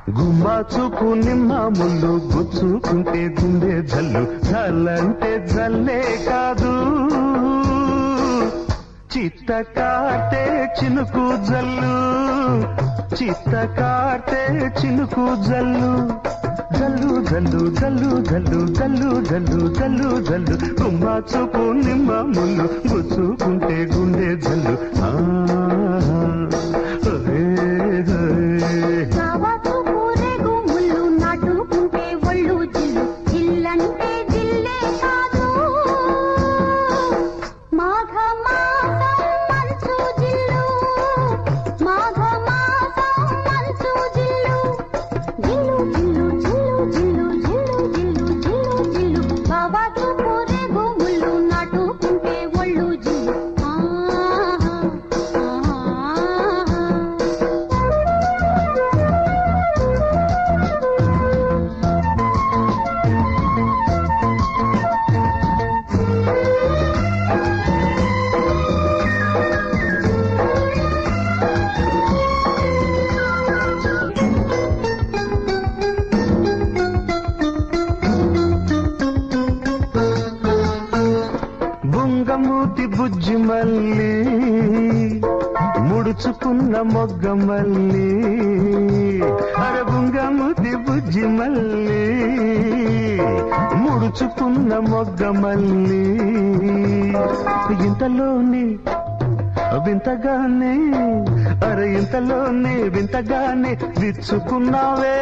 గుమ్మా చూపు నిమ్మ ముళ్ళు గుచ్చుకుంటే గుండె జల్లు జల్లంటే జల్లే కాదు చిత్త కాటే చినుకు జల్లు చిత్త కాటే చినుకు జల్లు జల్లు జల్లు జల్లు జల్లు జల్లు జల్లు జల్లు జల్లు గుమ్మా చూపు నిమ్మ ముళ్ళు గుచ్చుకుంటే గుండె జల్లు ఆ, హే, హే. కావచ్చు పూరేగు ముళ్ళు నాటుకుంటే ఒళ్ళు జిల్లు జిల్లంటే జిల్లే కాదు మాఘ మాసం మంచు జిల్లు మాఘ మాసం మంచు జిల్లు జిల్లు జిల్లు జిల్లు జిల్లు జిల్లు జిల్లు జిల్లు కావచ్చు పూరేగు ముళ్ళు నాటుకుంటే ఒళ్ళు జిల్లు ఆహా ఆహా బుంగమూతి బుజ్జి మల్లి ముడుచుకున్న మొగ్గ మల్లి అరే బుంగమూతి బుజ్జి మల్లి ముడుచుకున్న మొగ్గ మల్లి ఇంతలోని వింతగానే అరే ఇంతలోనే వింతగానే విచ్చుకున్నావే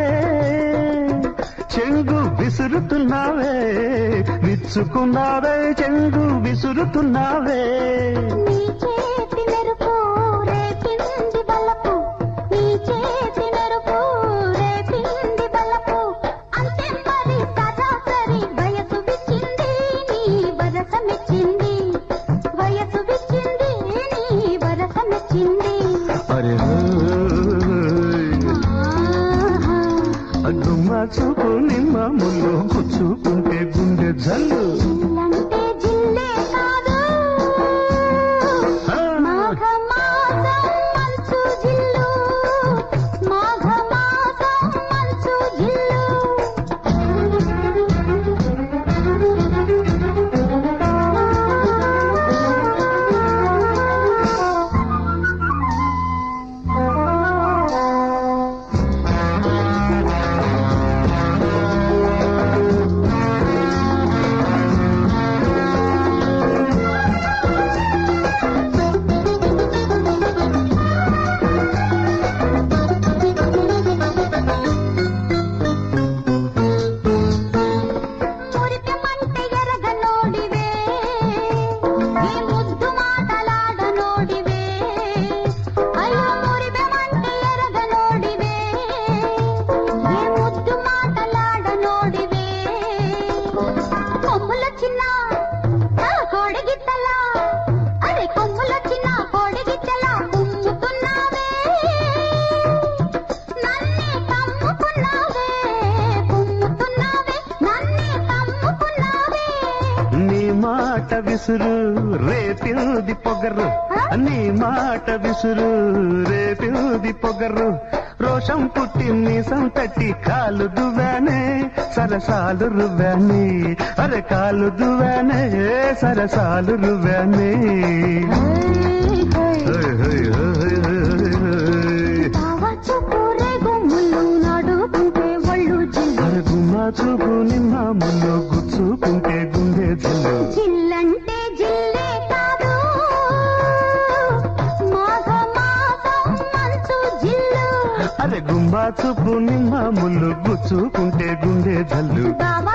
చెంగు విసురుతున్నావే విచ్చుకున్నావే చెంగు విసురుతున్నావే నీ చేతి మెరుపు రేపింది బలపు నీ చేతి మెరుపు రేపింది బలపు అంతే మరి సరాసరి వయసు విచ్చింది నీ వరసమిచ్చింది వయసు విచ్చింది నీ వరసమిచ్చింది అరే ఆహా. గుమ్మ చూపు నిమ్మ ముళ్ళు గుచ్చుకుంటే గుండె జల్లు జిల్లంటే జిల్లే కాదు ఆ. మాఘ మాసం మంచు జిల్లు మాఘ మాసం మంచు జిల్లు మురిపెమంటే ఎరగ నోడివే ఈ ముద్దు మాటలాడ నోడివే అయ్యో మురిపెమంటే ఎరగ నోడివే ఈ ముద్దు మాటలాడ నోడివే కొమ్ముల చిన్న ఆ కోడిగిత్తల అదే కొమ్ముల చిన్న కోడిగిత్తల కుమ్ముతున్నావే నన్నే కమ్ముకున్నావే కుమ్ముతున్నావే నన్నే కమ్ముకున్నావే నీ మాట విసురు రేపిల్ది పొగరు నీ మాట విసురు రేపిల్ది పొగరు రోషం పుట్టి మీసం తట్టి కాలు దువ్వానే సరసాలు రువ్వానే అరే కాలు దువ్వానే సరసాలు రువ్వానే హై, హై, హై, హై, హై. కావచ్చు పూరేగు ముళ్ళు నాడుకుంటే ఒళ్ళు జిల్లు అరే గుమ్మా చూపు నిమ్మ ముళ్ళు గుచ్చుకుంటే గుండె జల్లు జిల్లంటే జిల్లే కాదు మాఘ మాసం మంచు జిల్లు అరే గుమ్మా చూపు నిమ్మ ముళ్ళు గుచ్చుకుంటే గుండె జల్లు బావ